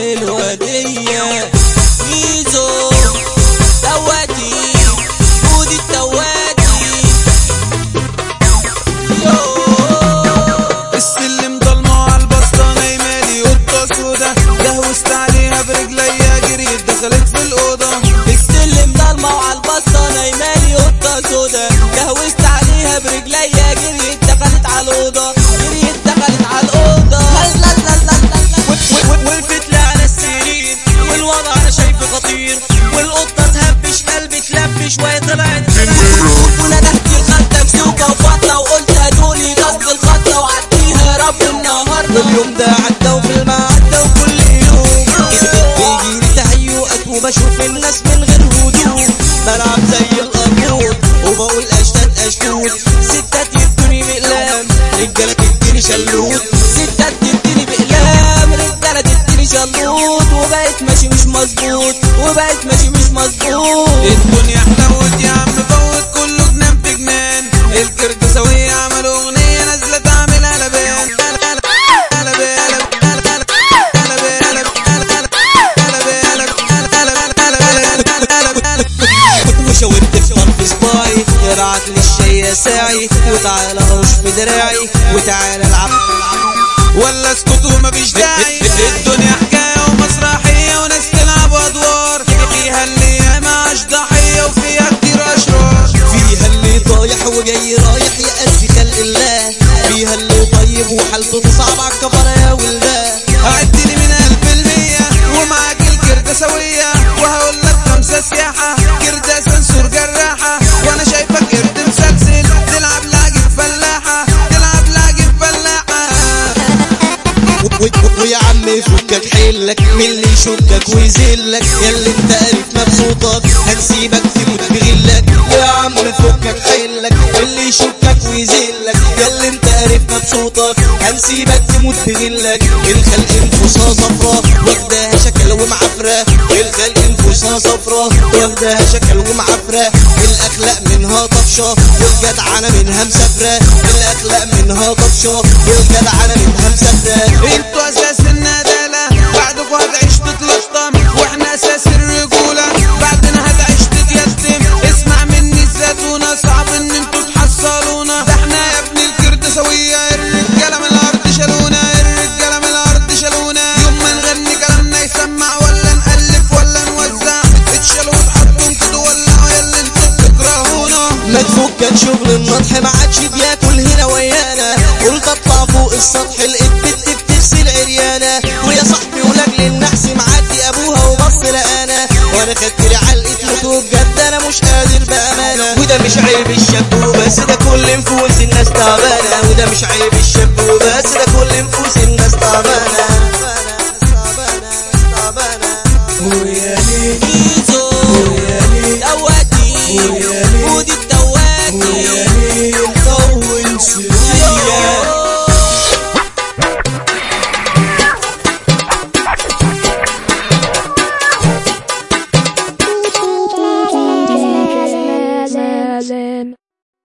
الحلوة دي ميزو تواتي ودي التواتي يو السلم ضلمة على البسطة نايمالي قطة سودا دهوست عليها برجليا جريت دخلت في الأوضة السلم ضلمة وعلى البسطة نايمالي قطة سودا دهوست عليها برجليا جريت دخلت على الأوضة جريت دخلت على الأوضة لا لا لا لا لا لا وقفت لي على السرير والوضع أنا شايفه خطير والقطة تهبش قلبي تلبش وهي طلعت وندهت الخدة بسوكة وفاطلة وقلت هاتولي قصد الخطة وعديها رب النهاردة واليوم ده عدى وفيلم عدى وكل يوم بيجيلي تهيؤات وبشوف الناس من غير هدوء بلعب زي القرود وبقول اشتات اشتوت ستات يدوني مقلام رجاله تديني شلوت ستات تديني بقلام رجالة تديني شلوط وبقيت ماشي مش مظبوط وبقيت ماشي مش مظبوط الدنيا حلوت يا عم فوت كله جنان في جنان الكرد سوية عملوا اغنية نازلة تعمل قلبان وشاورت في طرف صباعي رعت لي الشي يا ساعي وتعالى هوش في دراعي وتعالى العب ولا اسكت ومفيش داعي الدنيا حكاية ومسرحية وناس تلعب ادوار فيها اللي ياما ضحية وفيها كتير اشرار فيها اللي طايح وجاي رايح يأذي خلق الله فيها اللي طيب وحالته تصعب على الكفر يا ولده عدني من قلب المية ومعاك الكردة سوية وهقول لك خمسة سياحة كردة سنسور جراحة وانا شايفك قرد مسلسل تلعب لاجب فلاحة تلعب لاجب فلاحة ويا عم فكك حيلك من اللي يشكك ويذلك ياللي انت قريت مبسوطك هنسيبك تموت بغلك يا عم فكك حيلك من اللي يشكك ويذلك ياللي انت قريت مبسوطك هنسيبك تموت بغلك الخلق انفسها صفرا واخداها شكل ومعفرة الخلق انفسها صفرا واخداها شكل ومعفرة الاخلاق منها طفشة والجدعنة منها مسافرة الاخلاق منها طفشة والجدعنة منها مسافرة انتوا اساس الندالة بعدكوا هتعيش تتلطم واحنا اساس الرجولة بعدنا هتعيش تتيتم اسمع مني الزتونة صعب ان انتوا تحصلونا ده احنا يا ابن الكرد سوية الرجالة من الارض شالونا الرجالة من الارض شالونا يوم ما نغني كلامنا يسمع ولا نألف ولا نوزع اتشالوا واتحطوا انتوا تولعوا ياللي انتوا بتكرهونا ما تفكك شغل النطح ما عادش بياكل هنا ويانا قلت اطلع فوق السطح لقيت بنت بتغسل عريانة ويا صاحبي ولاجل النحس معدي ابوها وبص لقانا وانا خدت لي علقة موت بجد انا مش قادر بامانة وده مش عيب الشاب وبس ده كل نفوس الناس تعبانة وده مش عيب الشاب وبس ده كل نفوس الناس تعبانة